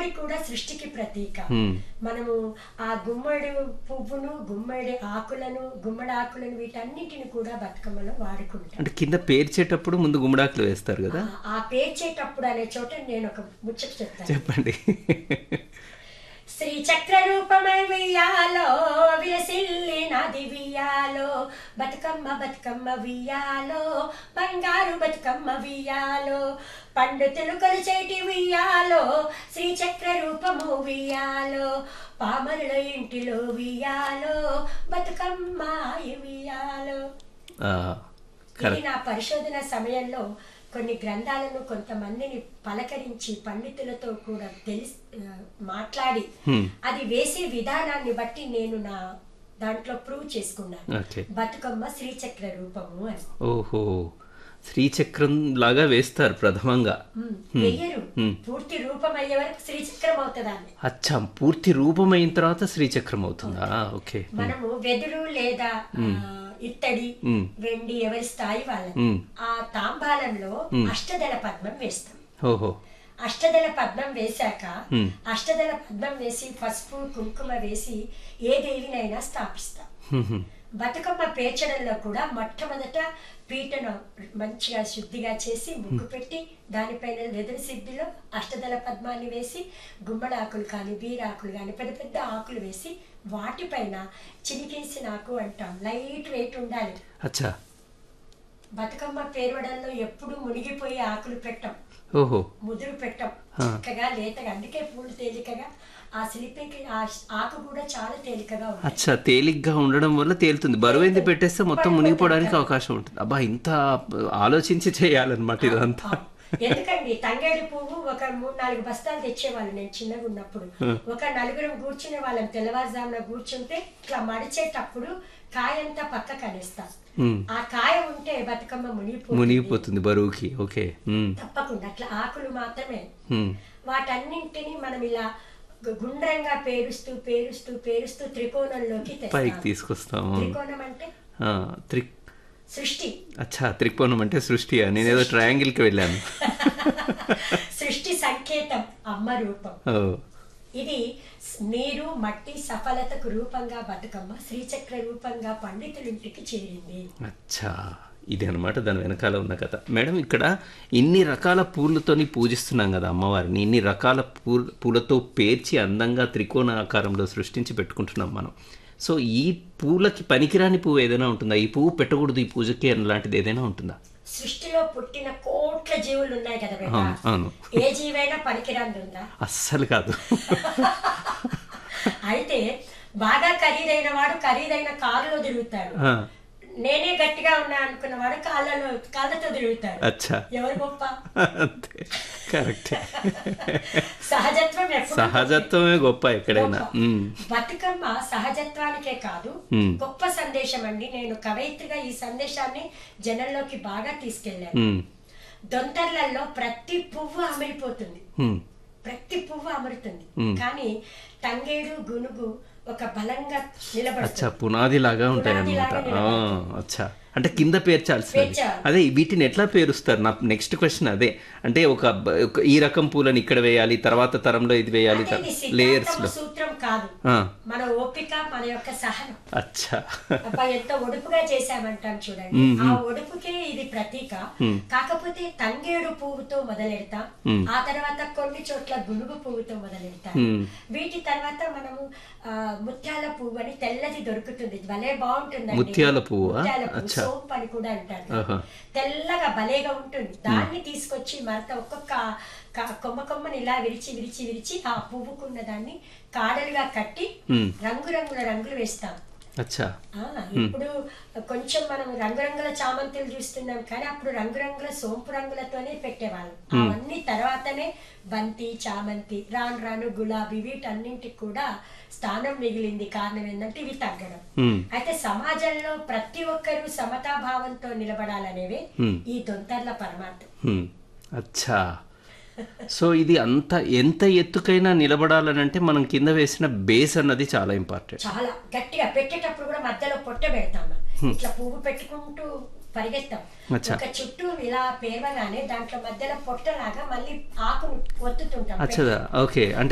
గుమ్మడి కూడా సృష్టికి ప్రతీక హ్మ్. మనము ఆ గుమ్మడి పువ్వును గుమ్మడి ఆకులను గుమ్మడి ఆకులను వీటన్నిటిని కూడా బతుకమ్మలో వాడుకుంటాం అంటే కింద పేర్చేటప్పుడు ముందు గుమ్మడాకులు వేస్తారు కదా ఆ- ఆ పేర్చేటప్పుడు అనే చోట నేను ఒక ముచ్చట చెప్తాను చెప్పండి శ్రీ చక్ర రూపమై వియ్యాలో విలసిల్లి నది వియ్యాలో బతుకమ్మ బతుకమ్మ వియ్యాలో బంగారు బతుకమ్మ వియ్యాలో పండు తిలుకలు చేటి వియ్యాలో శ్రీ చక్ర రూపము వియ్యాలో పామరుల ఇంటిలో వియ్యాలో బతుకమ్మ వియ్యాలో ఆ, ఇది కరెక్ట్ నా పరిశోధన సమయంలో కొన్ని గ్రంథాలను కొంతమందిని పలకరించి పండితులతో కూడా తెలిసి ఆ, మాట్లాడి హ్మ్. అది వేసే విధానాన్ని బట్టి నేను నా దాంట్లో ప్రూవ్ చేసుకున్నాను ఓకే బతుకమ్మ శ్రీచక్ర రూపము అని ఓహో శ్రీచక్రం లాగా వేస్తారు ప్రథమంగా ఉమ్, వెయ్యరు హ్మ్. పూర్తి రూపం అయ్యే వరకు శ్రీచక్రం అవుతుందాన్ని అచ్చా పూర్తి రూపమైన తర్వాత శ్రీచక్రం అవుతుందా ఓకే మనము వెదురు లేదా ఆ, ఇత్తడి మ్మ్. వెండి ఎవరి స్థాయి వాళ్ళది మ్మ్. ఆ తాంబాలంలో అష్టదళ పద్మం వేస్తాం ఓహో అష్టదళ పద్మం వేశాక మ్మ్. అష్టదళ పద్మం వేసి పసుపు కుంకుమ వేసి ఏ దేవినైనా స్థాపిస్తాం హ్మ్, హ్మ్. బతుకమ్మ పేర్చడంలో కూడా మొట్టమొదట పీటను మంచిగా శుద్ధిగా చేసి ముగ్గు పెట్టి దానిపైన వెదురు సిద్ధిలో అష్టదళ పద్మాన్ని వేసి గుమ్మడి ఆకులు కానీ బీరాకులు కానీ పెద్ద పెద్ద ఆకులు వేసి వాటిపైన చినికేసిన ఆకు అంటాం లైట్ వెయిట్ ఉండాలి అచ్చా బతుకమ్మ పేరవడంలో ఎప్పుడు మునిగిపోయి ఆకులు పెట్టం ఓహో ముదురు పెట్టం ఆ. చక్కగా లేతగా అందుకే పూలు తేలికగా ఆ శిల్పికి ఆ ఆకు కూడా చాలా తేలికగా ఉంటుంది అచ్చా తేలిగ్గా ఉండడం వల్ల తేలుతుంది బరువు ఎందుకు పెట్టేస్తే మొత్తం మునిగిపోవడానికి అవకాశం ఉంటుంది అబ్బా ఇంత ఆలోచించి చేయాలన్నమాట ఇదంతా ఆ. ఎందుకండి తంగేడు పువ్వు ఒక మూడు నాలుగు బస్తాలు తెచ్చేవాళ్ళు నేను చిన్నగా ఉన్నప్పుడు ఒక నలుగురం కూర్చునే వాళ్ళం తెల్లవారుజామున కూర్చుంటే ఇట్లా మడిచేటప్పుడు కాయంతా పక్క కనేస్తాం హ్మ్. ఆ కాయ ఉంటే బతుకమ్మ మునిగిపోతుంది మునిగిపోతుంది బరువుకి ఓకే హ్మ్. తప్పకుండా అట్లా ఆకులు మాత్రమే హ్మ్. వాటన్నింటినీ మనం ఇలా గు- గుండ్రంగా పేరుస్తూ పేరుస్తూ పేరుస్తూ త్రికోణంలోకి పైకి తెస్తాం తీసుకొస్తాము త్రికోణం అంటే ఆ, త్రి సృష్టి అచ్చా త్రికోణం అంటే సృష్టి నేనేదో ట్రయాంగిల్కి వెళ్ళాను సృష్టి సంకేతం అమ్మ రూపం ఓ ఇది స్- నీరు మట్టి సఫలతకు రూపంగా బతుకమ్మ శ్రీచక్ర రూపంగా పండితులింటికి చేరింది అచ్చా ఇది అనమాట దాని వెనకాల ఉన్న కథ మేడం ఇక్కడ ఇన్ని రకాల పూలతోని పూజిస్తున్నాం కదా అమ్మవారిని ఇన్ని రకాల పూల పూలతో పేర్చి అందంగా త్రికోణ ఆకారంలో సృష్టించి పెట్టుకుంటున్నాం మనం సో ఈ పూలకి పనికిరాని పువ్వు ఏదైనా ఉంటుందా ఈ పువ్వు పెట్టకూడదు ఈ పూజకి అలాంటిది ఏదైనా ఉంటుందా సృష్టిలో పుట్టిన కోట్ల జీవులు ఉన్నాయి కదా బిడ్డ. అవును అవును ఏ జీవైనా పనికిరాంది ఉందా అస్సలు కాదు అయితే బాగా ఖరీదైన వాడు ఖరీదైన కారులో తిరుగుతాడు ఆ, నేనే గట్టిగా ఉన్నా అనుకున్న వాడు కాళ్ళలో కాళ్ళతో తిరుగుతాడు అచ్చా ఎవరు గొప్ప అంతే కరెక్టే సహజత్వం ఎప్పుడు సహజత్వమే గొప్ప ఎక్కడైనా గొప్ప. ఉమ్, బతుకమ్మ సహజత్వానికే కాదు ఉమ్, గొప్ప సందేశం అండి నేను కవయిత్రిగా ఈ సందేశాన్ని జనంలోకి బాగా తీసుకెళ్ళాను ఉమ్, దొంతర్లలో ప్రతి పువ్వు అమిరిపోతుంది ఉమ్. ప్రతి పువ్వు అమరుతుంది మ్మ్. కానీ తంగేడు గునుగు ఒక బలంగా అచ్చా నిలబడుతుంది పునాది లాగా ఉంటాయి పునాది అనమాట లాగా అచ్చా అంటే కింద పేర్చాల్సింది పేర్చాలి. అదే వీటిని ఎట్లా పేరుస్తారు నా నెక్స్ట్ క్వశ్చన్ అదే అంటే ఒక బ- ఒక ఈ రకం పూలను ఇక్కడ వేయాలి తర్వాత తరంలో ఇది వేయాలి అంటే ఇది లేయర్స్ సిద్ధాంతము లో సూత్రం కాదు ఆ, మన ఓపిక మన యొక్క సహనం అచ్చా అబ్బా ఎంత ఒడుపుగా చేశామంటాం చూడండి ఆ ఒడుపుకే ఇది ప్రతీక కాకపోతే తంగేడు పువ్వుతో మొదలెడతాం ఆ తర్వాత కొన్ని చోట్ల గునుగు పువ్వుతో మొదలెడతాం మ్మ్. వీటి తర్వాత మనము ఆ, ముత్యాల పువ్వు అని తెల్లది దొరుకుతుంది భలే బాగుంటుంది ముత్యాల పువ్వా? ముత్యాల పువ్వు అచ్చా. సోంపు అని కూడా అంటారు ఆహా. తెల్లగా భలేగా ఉంటుంది దాన్ని తీసుకొచ్చి మరత ఒక్కొక్క క- కొమ్మ కొమ్మని ఇలా విరిచి విరిచి విరిచి ఆ పువ్వుకున్న దాన్ని కాడలుగా కట్టి మ్మ్. రంగురంగుల రంగులు వేస్తాం అచ్చా ఆ, ఇప్పుడు కొంచెం మనం రంగురంగుల చామంతులు చూస్తున్నాం కానీ అప్పుడు రంగురంగుల సోంపు రంగులతోనే పెట్టేవాళ్ళం అవన్నీ తర్వాతనే బంతి చామంతి రాను రాను గులాబీ వీటన్నింటికి కూడా స్థానం మిగిలింది కారణం ఏంటంటే ఇవి తగ్గడం ఉమ్, అయితే సమాజంలో ప్రతి ఒక్కరూ సమతాభావంతో నిలబడాలనేవే Hmm. ఈ దొంతర్ల పరమార్థం ఉమ్, అచ్చా సో ఇది అంత ఎంత ఎత్తుకైనా నిలబడాలనంటే మనం కింద వేసిన బేస్ అన్నది చాలా ఇంపార్టెంట్ చాలా గట్టిగా పెట్టేటప్పుడు కూడా మధ్యలో పొట్ట పెడతాం మనం. ఇట్లా పువ్వు పెట్టుకుంటూ పరిగెత్తాం అచ్చా. ఒక చుట్టూ ఇలా పేర్వగానే దాంట్లో మధ్యలో పొట్టలాగా మళ్ళీ ఆకును ఒత్తుతుంటాం అచ్చదా ఓకే అంటే